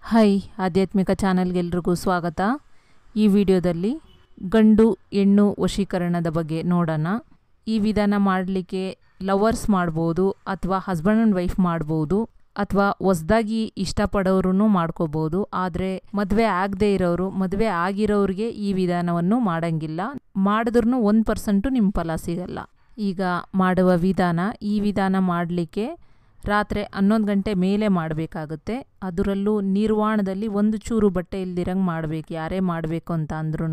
hi ಆಧ್ಯಾತ್ಮಿಕ ಚಾನಲ್ಗೆ ಎಲ್ರಿಗೂ ಸ್ವಾಗತ ಈ ವಿಡಿಯೋದಲ್ಲಿ ಗಂಡು ಹೆಣ್ಣು ವಶೀಕರಣದ ಬಗ್ಗೆ ನೋಡೋಣ ಈ ವಿಧಾನ ಮಾಡಲಿಕ್ಕೆ ಲವರ್ಸ್ ಮಾಡ್ಬೋದು ಅಥವಾ ಹಸ್ಬೆಂಡ್ ಆ್ಯಂಡ್ ವೈಫ್ ಮಾಡ್ಬೋದು ಅಥವಾ ಹೊಸ್ದಾಗಿ ಇಷ್ಟಪಡೋರು ಮಾಡ್ಕೋಬೋದು ಆದರೆ ಮದುವೆ ಆಗದೇ ಇರೋರು ಮದುವೆ ಆಗಿರೋರಿಗೆ ಈ ವಿಧಾನವನ್ನು ಮಾಡಂಗಿಲ್ಲ ಮಾಡಿದ್ರೂ ಒಂದು ಪರ್ಸೆಂಟು ನಿಮ್ಮ ಫಲ ಸಿಗಲ್ಲ ಈಗ ಮಾಡುವ ವಿಧಾನ ಈ ವಿಧಾನ ಮಾಡಲಿಕ್ಕೆ ರಾತ್ರಿ ಹನ್ನೊಂದು ಗಂಟೆ ಮೇಲೆ ಮಾಡಬೇಕಾಗುತ್ತೆ ಅದರಲ್ಲೂ ನಿರ್ವಾಣದಲ್ಲಿ ಒಂದು ಚೂರು ಬಟ್ಟೆ ಇಲ್ದಿರಂಗೆ ಮಾಡಬೇಕು ಯಾರೇ ಮಾಡಬೇಕು ಅಂತ ಅಂದ್ರೂ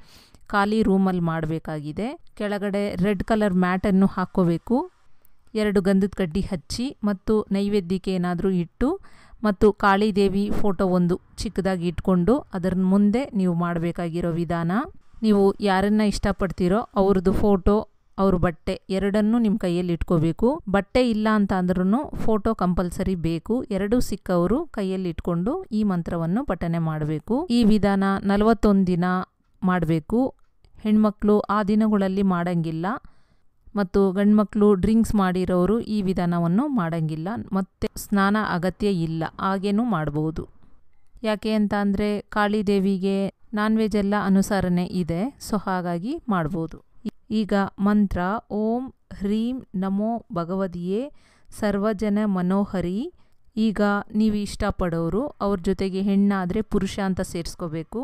ಖಾಲಿ ರೂಮಲ್ಲಿ ಮಾಡಬೇಕಾಗಿದೆ ಕೆಳಗಡೆ ರೆಡ್ ಕಲರ್ ಮ್ಯಾಟನ್ನು ಹಾಕ್ಕೋಬೇಕು ಎರಡು ಗಂಧದ ಕಡ್ಡಿ ಹಚ್ಚಿ ಮತ್ತು ನೈವೇದ್ಯಕ್ಕೆ ಏನಾದರೂ ಇಟ್ಟು ಮತ್ತು ಕಾಳಿದೇವಿ ಫೋಟೋ ಒಂದು ಚಿಕ್ಕದಾಗಿ ಇಟ್ಕೊಂಡು ಅದರ ಮುಂದೆ ನೀವು ಮಾಡಬೇಕಾಗಿರೋ ವಿಧಾನ ನೀವು ಯಾರನ್ನ ಇಷ್ಟಪಡ್ತೀರೋ ಅವ್ರದ್ದು ಫೋಟೋ ಅವ್ರ ಬಟ್ಟೆ ಎರಡನ್ನೂ ನಿಮ್ಮ ಕೈಯಲ್ಲಿ ಇಟ್ಕೋಬೇಕು ಬಟ್ಟೆ ಇಲ್ಲ ಅಂತ ಅಂದ್ರೂ ಫೋಟೋ ಕಂಪಲ್ಸರಿ ಬೇಕು ಎರಡೂ ಸಿಕ್ಕವರು ಕೈಯಲ್ಲಿ ಇಟ್ಕೊಂಡು ಈ ಮಂತ್ರವನ್ನು ಪಠನೆ ಮಾಡಬೇಕು ಈ ವಿಧಾನ ನಲವತ್ತೊಂದು ದಿನ ಮಾಡಬೇಕು ಹೆಣ್ಮಕ್ಳು ಆ ದಿನಗಳಲ್ಲಿ ಮಾಡಂಗಿಲ್ಲ ಮತ್ತು ಗಂಡ್ಮಕ್ಳು ಡ್ರಿಂಕ್ಸ್ ಮಾಡಿರೋರು ಈ ವಿಧಾನವನ್ನು ಮಾಡಂಗಿಲ್ಲ ಮತ್ತು ಸ್ನಾನ ಅಗತ್ಯ ಇಲ್ಲ ಹಾಗೇನೂ ಮಾಡ್ಬೋದು ಯಾಕೆ ಅಂತ ಅಂದರೆ ಕಾಳಿದೇವಿಗೆ ನಾನ್ ವೆಜ್ ಎಲ್ಲ ಅನುಸರಣೆ ಇದೆ ಸೊ ಹಾಗಾಗಿ ಮಾಡ್ಬೋದು ಈಗ ಮಂತ್ರ ಓಂ ಹ್ರೀಂ ನಮೋ ಭಗವದಿಯೇ ಸರ್ವಜನ ಮನೋಹರಿ ಈಗ ನೀವು ಇಷ್ಟಪಡೋರು ಅವ್ರ ಜೊತೆಗೆ ಹೆಣ್ಣಾದರೆ ಪುರುಷ ಅಂತ ಸೇರಿಸ್ಕೋಬೇಕು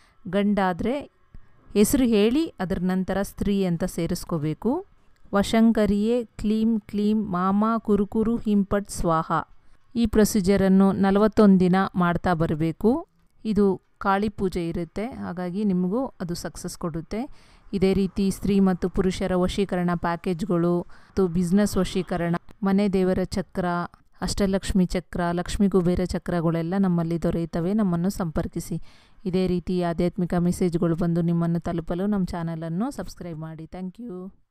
ಗಂಡಾದರೆ ಹೆಸರು ಹೇಳಿ ಅದರ ನಂತರ ಸ್ತ್ರೀ ಅಂತ ಸೇರಿಸ್ಕೋಬೇಕು ವಶಂಕರಿಯೇ ಕ್ಲೀಂ ಕ್ಲೀಂ ಮಾಮ ಕುರುಕುರು ಹಿಂಪಟ್ ಸ್ವಾಹ ಈ ಪ್ರೊಸೀಜರನ್ನು ನಲವತ್ತೊಂದು ದಿನ ಮಾಡ್ತಾ ಬರಬೇಕು ಇದು ಕಾಳಿ ಪೂಜೆ ಇರುತ್ತೆ ಹಾಗಾಗಿ ನಿಮಗೂ ಅದು ಸಕ್ಸಸ್ ಕೊಡುತ್ತೆ ಇದೇ ರೀತಿ ಸ್ತ್ರೀ ಮತ್ತು ಪುರುಷರ ವಶೀಕರಣ ಪ್ಯಾಕೇಜ್ಗಳು ಮತ್ತು ಬಿಸ್ನೆಸ್ ವಶೀಕರಣ ಮನೆ ದೇವರ ಚಕ್ರ ಅಷ್ಟಲಕ್ಷ್ಮಿ ಚಕ್ರ ಲಕ್ಷ್ಮೀ ಕುಬೇರ ಚಕ್ರಗಳೆಲ್ಲ ನಮ್ಮಲ್ಲಿ ದೊರೆಯುತ್ತವೆ ನಮ್ಮನ್ನು ಸಂಪರ್ಕಿಸಿ ಇದೇ ರೀತಿ ಆಧ್ಯಾತ್ಮಿಕ ಮೆಸೇಜ್ಗಳು ಬಂದು ನಿಮ್ಮನ್ನು ತಲುಪಲು ನಮ್ಮ ಚಾನಲನ್ನು ಸಬ್ಸ್ಕ್ರೈಬ್ ಮಾಡಿ ಥ್ಯಾಂಕ್ ಯು